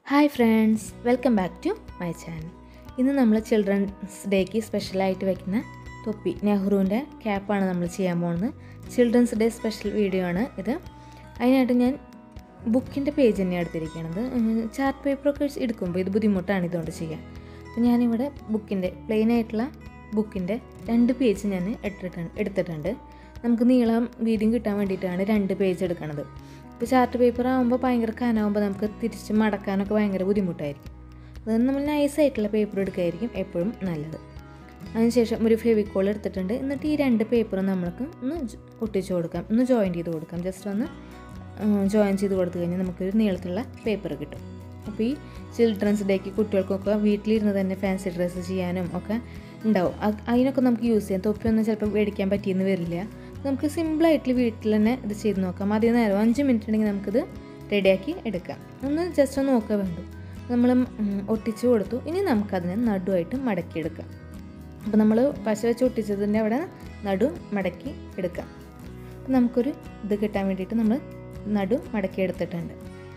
hi friends welcome back to my channel ഇന്ന് നമ്മൾ children's ഡേക്ക് സ്പെഷ്യലായിട്ട് വയ്ക്കുന്ന തൊപ്പി നെഹ്റുവിൻ്റെ ക്യാപ്പാണ് നമ്മൾ ചെയ്യാൻ പോകുന്നത് ചിൽഡ്രൻസ് ഡേ സ്പെഷ്യൽ വീഡിയോ ആണ് ഇത് അതിനായിട്ട് ഞാൻ ബുക്കിൻ്റെ പേജ് തന്നെയാണ് എടുത്തിരിക്കുന്നത് ചാർട്ട് പേപ്പറൊക്കെ എടുക്കുമ്പോൾ ഇത് ബുദ്ധിമുട്ടാണ് ഇതുകൊണ്ട് ചെയ്യാൻ അപ്പോൾ ഞാനിവിടെ ബുക്കിൻ്റെ പ്ലെയിൻ ആയിട്ടുള്ള ബുക്കിൻ്റെ രണ്ട് പേജ് ഞാൻ എടുത്തിട്ടുണ്ട് എടുത്തിട്ടുണ്ട് നമുക്ക് നീളം വീതിയും കിട്ടാൻ വേണ്ടിയിട്ടാണ് രണ്ട് പേജ് എടുക്കണത് ഇപ്പോൾ ചാർട്ട് പേപ്പർ ആകുമ്പോൾ ഭയങ്കര കനാകുമ്പോൾ നമുക്ക് തിരിച്ച് മടക്കാനൊക്കെ ഭയങ്കര ബുദ്ധിമുട്ടായിരിക്കും അതുകൊണ്ട് നമ്മൾ നൈസായിട്ടുള്ള പേപ്പർ എടുക്കുകയായിരിക്കും എപ്പോഴും നല്ലത് അതിനുശേഷം ഒരു ഫെവിക്കോൾ എടുത്തിട്ടുണ്ട് എന്നിട്ട് ഈ രണ്ട് പേപ്പറും നമ്മൾക്ക് ഒന്ന് ജ- ഒട്ടിച്ച് കൊടുക്കാം ഒന്ന് ജോയിൻ ചെയ്ത് കൊടുക്കാം ജസ്റ്റ് ഒന്ന് ജോയിൻ ചെയ്ത് കൊടുത്തു കഴിഞ്ഞാൽ നമുക്കൊരു നീളത്തിലുള്ള പേപ്പർ കിട്ടും അപ്പോൾ ഈ ചിൽഡ്രൻസ് ഡേക്ക് കുട്ടികൾക്കൊക്കെ വീട്ടിലിരുന്ന് തന്നെ ഫാൻസി ഡ്രസ്സ് ചെയ്യാനും ഒക്കെ ഉണ്ടാവും അത് അതിനൊക്കെ നമുക്ക് യൂസ് ചെയ്യാം തൊപ്പിയൊന്നും ചിലപ്പോൾ മേടിക്കാൻ പറ്റിയെന്ന് വരില്ല നമുക്ക് സിമ്പിളായിട്ട് വീട്ടിൽ തന്നെ ഇത് ചെയ്ത് നോക്കാം അധികം നേരം അഞ്ച് മിനിറ്റ് ഉണ്ടെങ്കിൽ നമുക്കിത് റെഡിയാക്കി എടുക്കാം ഒന്ന് ജസ്റ്റ് ഒന്ന് നോക്കുക വേണ്ടു നമ്മൾ ഒട്ടിച്ച് കൊടുത്തു ഇനി നമുക്കതിനെ നടുവായിട്ട് മടക്കിയെടുക്കാം അപ്പോൾ നമ്മൾ പശ വെച്ച് ഒട്ടിച്ചതിൻ്റെ അവിടെ നടു മടക്കി എടുക്കാം അപ്പം നമുക്കൊരു ഇത് കിട്ടാൻ വേണ്ടിയിട്ട് നമ്മൾ നടു മടക്കി എടുത്തിട്ടുണ്ട്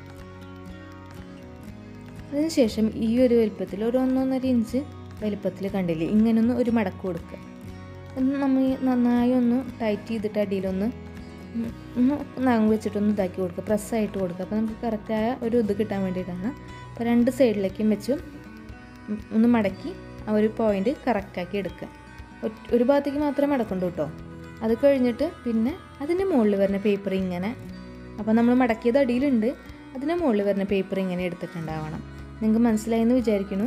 അതിനുശേഷം ഈ ഒരു വലുപ്പത്തിൽ ഒരു ഒന്നൊന്നര ഇഞ്ച് വലുപ്പത്തിൽ കണ്ടില്ലേ ഇങ്ങനൊന്ന് ഒരു മടക്ക് കൊടുക്കുക ഒന്ന് നമ്മൾ നന്നായി ഒന്ന് ടൈറ്റ് ചെയ്തിട്ട് അടിയിലൊന്ന് ഉം ഒന്ന് നഖം വെച്ചിട്ടൊന്ന് ഇതാക്കി കൊടുക്കുക പ്രസ്സായിട്ട് കൊടുക്കുക അപ്പോൾ നമുക്ക് കറക്റ്റായ ഒരു ഇത് കിട്ടാൻ വേണ്ടിയിട്ടാണ് അപ്പോൾ രണ്ട് സൈഡിലേക്കും വെച്ച് ഉം ഒന്ന് മടക്കി ആ ഒരു പോയിൻ്റ് കറക്റ്റാക്കി എടുക്കുക ഒറ്റ- ഒരു ഭാഗത്തേക്ക് മാത്രമേ മടക്കണ്ടൂ കേട്ടോ അത് കഴിഞ്ഞിട്ട് പിന്നെ അതിൻ്റെ മുകളിൽ വരുന്ന പേപ്പർ ഇങ്ങനെ അപ്പോൾ നമ്മൾ മടക്കിയത് അടിയിലുണ്ട് അതിൻ്റെ മുകളിൽ വരുന്ന പേപ്പർ ഇങ്ങനെ എടുത്തിട്ടുണ്ടാവണം നിങ്ങൾക്ക് മനസ്സിലായെന്ന് വിചാരിക്കുന്നു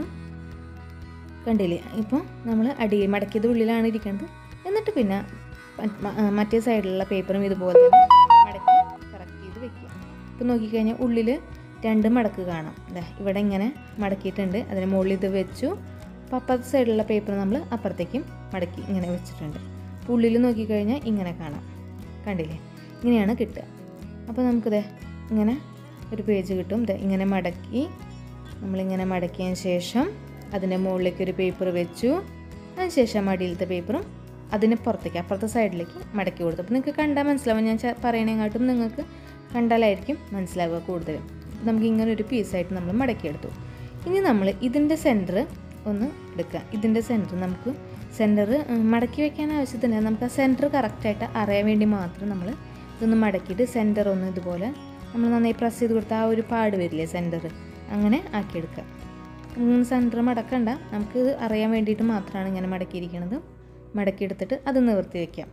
കണ്ടില്ലേ ഇപ്പോൾ നമ്മൾ അടിയിൽ മടക്കിയത് ഉള്ളിലാണ് ഇരിക്കുന്നത് എന്നിട്ട് പിന്നെ മറ്റ് മ- ആ, മറ്റേ സൈഡിലുള്ള പേപ്പറും ഇതുപോലെ തന്നെ മടക്കി കറക്റ്റ് ചെയ്ത് വെക്കുക ഇപ്പോൾ നോക്കിക്കഴിഞ്ഞാൽ ഉള്ളിൽ രണ്ട് മടക്ക് കാണാം ദാ ഇവിടെ ഇങ്ങനെ മടക്കിയിട്ടുണ്ട് അതിന് മുകളിൽ ഇത് വെച്ചു അപ്പോൾ അപ്പുറത്തെ സൈഡിലുള്ള പേപ്പർ നമ്മൾ അപ്പുറത്തേക്കും മടക്കി ഇങ്ങനെ വെച്ചിട്ടുണ്ട് അപ്പോൾ ഉള്ളിൽ നോക്കിക്കഴിഞ്ഞാൽ ഇങ്ങനെ കാണാം കണ്ടില്ലേ ഇങ്ങനെയാണ് കിട്ടുക അപ്പോൾ നമുക്കിത് ഇങ്ങനെ ഒരു പേജ് കിട്ടും ദേ ഇങ്ങനെ മടക്കി നമ്മളിങ്ങനെ മടക്കിയതിന് ശേഷം അതിൻ്റെ മുകളിലേക്ക് ഒരു പേപ്പർ വെച്ചു അതിനുശേഷം അടിയിലത്തെ പേപ്പറും അതിന് പുറത്തേക്ക് അപ്പുറത്തെ സൈഡിലേക്ക് മടക്കി കൊടുത്തു അപ്പോൾ നിങ്ങൾക്ക് കണ്ടാൽ മനസ്സിലാവും ഞാൻ ച- പറയണേക്കാട്ടും നിങ്ങൾക്ക് കണ്ടാലായിരിക്കും മനസ്സിലാവുക കൂടുതലും അപ്പോൾ നമുക്ക് ഇങ്ങനെ ഒരു പീസായിട്ട് നമ്മൾ മടക്കിയെടുത്തു ഇനി നമ്മൾ ഇതിൻ്റെ സെൻറ്റർ ഒന്ന് എടുക്കുക ഇതിൻ്റെ സെൻറ്റർ നമുക്ക് സെൻറ്റർ മടക്കി വെക്കാൻ ആവശ്യത്തില്ല നമുക്ക് ആ സെൻറ്റർ കറക്റ്റായിട്ട് അറിയാൻ വേണ്ടി മാത്രം നമ്മൾ ഇതൊന്ന് മടക്കിയിട്ട് സെൻറ്റർ ഒന്ന് ഇതുപോലെ നമ്മൾ നന്നായി പ്രസ് ചെയ്ത് കൊടുത്താൽ ആ ഒരു പാട് വരില്ലേ സെൻറ്റർ അങ്ങനെ ആക്കിയെടുക്കുക സെൻറ്റർ മടക്കണ്ട നമുക്ക് ഇത് അറിയാൻ വേണ്ടിയിട്ട് മാത്രമാണ് ഇങ്ങനെ മടക്കിയിരിക്കുന്നത് മടക്കിയെടുത്തിട്ട് അത് നിവർത്തി വയ്ക്കാം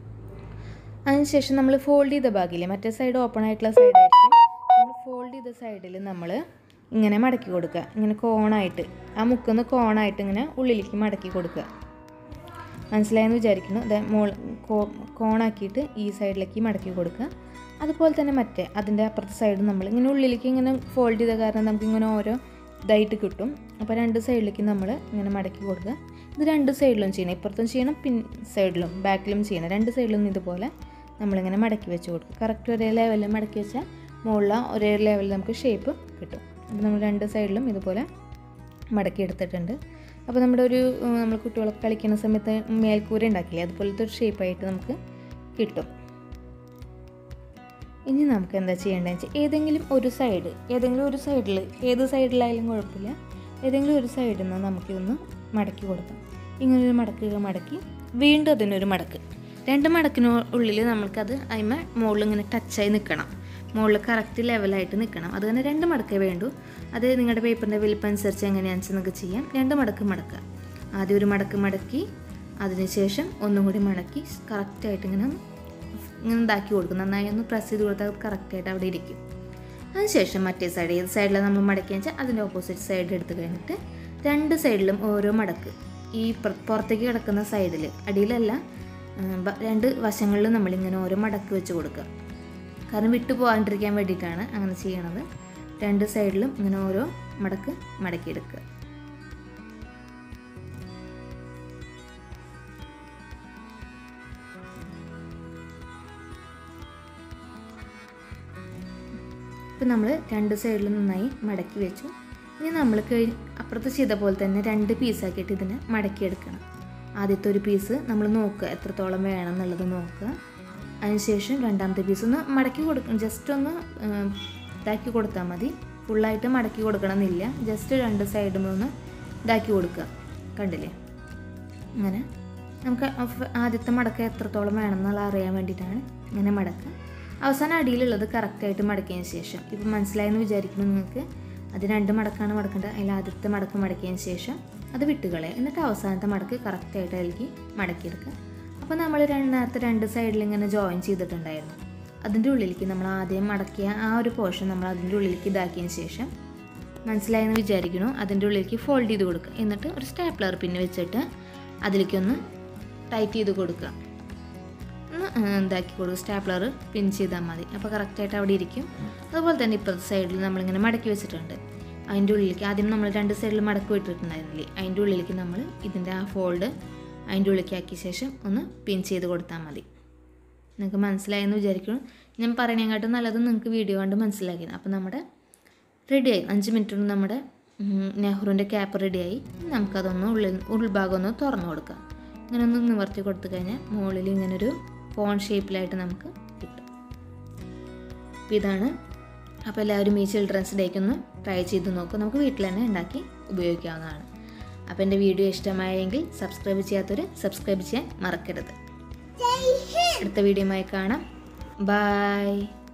അതിനുശേഷം നമ്മൾ ഫോൾഡ് ചെയ്ത ഭാഗമില്ലേ മറ്റേ സൈഡ് ഓപ്പൺ ആയിട്ടുള്ള സൈഡായിരിക്കും നമ്മൾ ഫോൾഡ് ചെയ്ത സൈഡിൽ നമ്മൾ ഇങ്ങനെ മടക്കി കൊടുക്കുക ഇങ്ങനെ കോണായിട്ട് ആ മുക്കുന്ന കോണായിട്ട് ഇങ്ങനെ ഉള്ളിലേക്ക് മടക്കി കൊടുക്കുക മനസ്സിലായെന്ന് വിചാരിക്കുന്നു അത് മോൾ കോ- കോണാക്കിയിട്ട് ഈ സൈഡിലേക്ക് മടക്കി കൊടുക്കുക അതുപോലെ തന്നെ മറ്റേ അതിൻ്റെ അപ്പുറത്തെ സൈഡ് നമ്മൾ ഇങ്ങനെ ഉള്ളിലേക്ക് ഇങ്ങനെ ഫോൾഡ് ചെയ്ത കാരണം നമുക്ക് ഇങ്ങനെ ഓരോ ഇതായിട്ട് കിട്ടും അപ്പോൾ രണ്ട് സൈഡിലേക്ക് നമ്മൾ ഇങ്ങനെ മടക്കി കൊടുക്കുക ഇത് രണ്ട് സൈഡിലും ചെയ്യണം ഇപ്പുറത്തും ചെയ്യണം പിൻ സൈഡിലും ബാക്കിലും ചെയ്യണം രണ്ട് സൈഡിലും ഇതുപോലെ നമ്മളിങ്ങനെ മടക്കി വെച്ച് കൊടുക്കുക കറക്റ്റ് ഒരേ ലെവലിൽ മടക്കി വെച്ചാൽ മുകളിൽ ഒരേ ലെവലിൽ നമുക്ക് ഷേപ്പ് കിട്ടും അപ്പോൾ നമ്മൾ രണ്ട് സൈഡിലും ഇതുപോലെ മടക്കി എടുത്തിട്ടുണ്ട് അപ്പോൾ നമ്മുടെ ഒരു ഉം, നമ്മൾ കുട്ടികളൊക്കെ കളിക്കുന്ന സമയത്ത് മേൽക്കൂര ഉണ്ടാക്കില്ലേ അതുപോലത്തെ ഒരു ഷേപ്പായിട്ട് നമുക്ക് കിട്ടും ഇനി നമുക്ക് എന്താ ചെയ്യേണ്ടതെന്ന് വെച്ചാൽ ഏതെങ്കിലും ഒരു സൈഡ് ഏതെങ്കിലും ഒരു സൈഡിൽ ഏത് സൈഡിലായാലും കുഴപ്പമില്ല ഏതെങ്കിലും ഒരു സൈഡിൽ നിന്ന് നമുക്കിതൊന്ന് മടക്കി കൊടുക്കാം ഇങ്ങനൊരു മടക്ക് മടക്കി വീണ്ടും അതിനൊരു മടക്ക് രണ്ട് മടക്കിന് ഉള്ളിൽ നമുക്കത് അതിമ മുകളിൽ ഇങ്ങനെ ടച്ചായി നിൽക്കണം മുകളിൽ കറക്റ്റ് ലെവലായിട്ട് നിൽക്കണം അത് തന്നെ രണ്ട് മടക്കേ വേണ്ടൂ അത് നിങ്ങളുടെ പേപ്പറിൻ്റെ വലിപ്പം അനുസരിച്ച് എങ്ങനെയാണെന്ന് വെച്ചാൽ നിങ്ങൾക്ക് ചെയ്യാം രണ്ട് മടക്ക് മടക്കുക ആദ്യം ഒരു മടക്ക് മടക്കി അതിനുശേഷം ഒന്നും കൂടി മടക്കി കറക്റ്റായിട്ട് ഇങ്ങനെ ഇങ്ങനെ ഇതാക്കി കൊടുക്കും നന്നായി ഒന്ന് പ്രസ് ചെയ്ത് കൊടുത്താൽ കറക്റ്റായിട്ട് അവിടെ ഇരിക്കും അതിനുശേഷം മറ്റേ സൈഡ് ഏത് സൈഡിലാണ് നമ്മൾ മടക്കിയെന്ന് വെച്ചാൽ അതിൻ്റെ ഓപ്പോസിറ്റ് സൈഡ് എടുത്ത് കഴിഞ്ഞിട്ട് രണ്ട് സൈഡിലും ഓരോ മടക്ക് ഈ പുറ- പുറത്തേക്ക് കിടക്കുന്ന സൈഡിൽ അടിയിലല്ല ഉം, ബ- രണ്ട് വശങ്ങളിലും നമ്മളിങ്ങനെ ഓരോ മടക്ക് വെച്ച് കൊടുക്കുക കാരണം വിട്ടു പോകാണ്ടിരിക്കാൻ വേണ്ടിയിട്ടാണ് അങ്ങനെ ചെയ്യണത് രണ്ട് സൈഡിലും ഇങ്ങനെ ഓരോ മടക്ക് മടക്കിയെടുക്കുക ഇപ്പം നമ്മൾ രണ്ട് സൈഡിലും നന്നായി മടക്കി വെച്ചു ഇനി നമ്മൾ കഴി അപ്പുറത്ത് ചെയ്ത പോലെ തന്നെ രണ്ട് പീസാക്കിയിട്ട് ഇതിനെ മടക്കിയെടുക്കണം ആദ്യത്തെ ഒരു പീസ് നമ്മൾ നോക്കുക എത്രത്തോളം വേണം എന്നുള്ളത് നോക്കുക അതിനുശേഷം രണ്ടാമത്തെ പീസ് ഒന്ന് മടക്കി കൊടുക്കണം ജസ്റ്റ് ഒന്ന് ഉം, ഇതാക്കി കൊടുത്താൽ മതി ഫുള്ളായിട്ട് മടക്കി കൊടുക്കണമെന്നില്ല ജസ്റ്റ് രണ്ട് സൈഡും ഒന്ന് ഇതാക്കി കൊടുക്കുക കണ്ടില്ലേ അങ്ങനെ നമുക്ക് അഫ് ആദ്യത്തെ മടക്ക എത്രത്തോളം വേണമെന്നുള്ള അറിയാൻ വേണ്ടിയിട്ടാണ് ഇങ്ങനെ മടക്കുക അവസാനം അടിയിലുള്ളത് കറക്റ്റായിട്ട് മടക്കിയതിന് ശേഷം ഇപ്പം മനസ്സിലായെന്ന് വിചാരിക്കുന്നു നിങ്ങൾക്ക് അത് രണ്ട് മടക്കാണ് മടക്കേണ്ടത് അതിൽ ആദ്യത്തെ മടക്ക് മടക്കിയതിന് ശേഷം അത് വിട്ടുകളയുക എന്നിട്ട് അവസാനത്തെ മടക്ക് കറക്റ്റായിട്ട് അതിലേക്ക് മടക്കിയെടുക്കുക അപ്പോൾ നമ്മൾ രണ്ട് നേരത്തെ രണ്ട് സൈഡിൽ ഇങ്ങനെ ജോയിൻ ചെയ്തിട്ടുണ്ടായിരുന്നു അതിൻ്റെ ഉള്ളിലേക്ക് നമ്മൾ ആദ്യം മടക്കിയ ആ ഒരു പോർഷൻ നമ്മൾ അതിൻ്റെ ഉള്ളിലേക്ക് ഇതാക്കിയതിന് ശേഷം മനസ്സിലായെന്ന് വിചാരിക്കുന്നു അതിൻ്റെ ഉള്ളിലേക്ക് ഫോൾഡ് ചെയ്ത് കൊടുക്കുക എന്നിട്ട് ഒരു സ്റ്റാപ്ലർ പിന്നെ വെച്ചിട്ട് അതിലേക്കൊന്ന് ടൈറ്റ് ചെയ്ത് കൊടുക്കുക ഒന്ന് ഇതാക്കി കൊടുക്കുക സ്റ്റാപ്ലർ പിൻ ചെയ്താൽ മതി അപ്പോൾ കറക്റ്റായിട്ട് അവിടെ ഇരിക്കും അതുപോലെ തന്നെ ഇപ്പുറത്തെ സൈഡിൽ നമ്മളിങ്ങനെ മടക്കി വെച്ചിട്ടുണ്ട് അതിൻ്റെ ഉള്ളിലേക്ക് ആദ്യം നമ്മൾ രണ്ട് സൈഡിൽ മടക്കി വിട്ടിട്ടുണ്ടായിരുന്നില്ലേ അതിൻ്റെ ഉള്ളിലേക്ക് നമ്മൾ ഇതിൻ്റെ ആ ഫോൾഡ് അതിൻ്റെ ഉള്ളിലേക്ക് ആക്കിയ ശേഷം ഒന്ന് പിൻ ചെയ്ത് കൊടുത്താൽ മതി നിങ്ങൾക്ക് മനസ്സിലായെന്ന് വിചാരിക്കുന്നു ഞാൻ പറയണേക്കാട്ടും നല്ലത് നിങ്ങൾക്ക് വീഡിയോ കണ്ട് മനസ്സിലാക്കിയത് അപ്പോൾ നമ്മുടെ റെഡിയായി അഞ്ച് മിനിറ്റ് കൊണ്ട് നമ്മുടെ നെഹ്റുവിൻ്റെ ക്യാപ്പ് റെഡിയായി നമുക്കതൊന്ന് ഉള്ളിൽ ഉൾഭാഗം ഒന്ന് തുറന്നു കൊടുക്കാം ഇങ്ങനെ ഒന്ന് നിവർത്തി കൊടുത്തു കഴിഞ്ഞാൽ മുകളിൽ ഇങ്ങനൊരു ഫോൺ ഷേപ്പിലായിട്ട് നമുക്ക് കിട്ടും അപ്പോൾ ഇതാണ് അപ്പോൾ എല്ലാവരും ഈ ചിൽഡ്രൻസ് ഡേക്ക് ഒന്ന് ട്രൈ ചെയ്ത് നോക്കും നമുക്ക് വീട്ടിൽ തന്നെ ഉണ്ടാക്കി ഉപയോഗിക്കാവുന്നതാണ് അപ്പോൾ എൻ്റെ വീഡിയോ ഇഷ്ടമായെങ്കിൽ സബ്സ്ക്രൈബ് ചെയ്യാത്തവർ സബ്സ്ക്രൈബ് ചെയ്യാൻ മറക്കരുത് അടുത്ത വീഡിയോയുമായി കാണാം ബൈ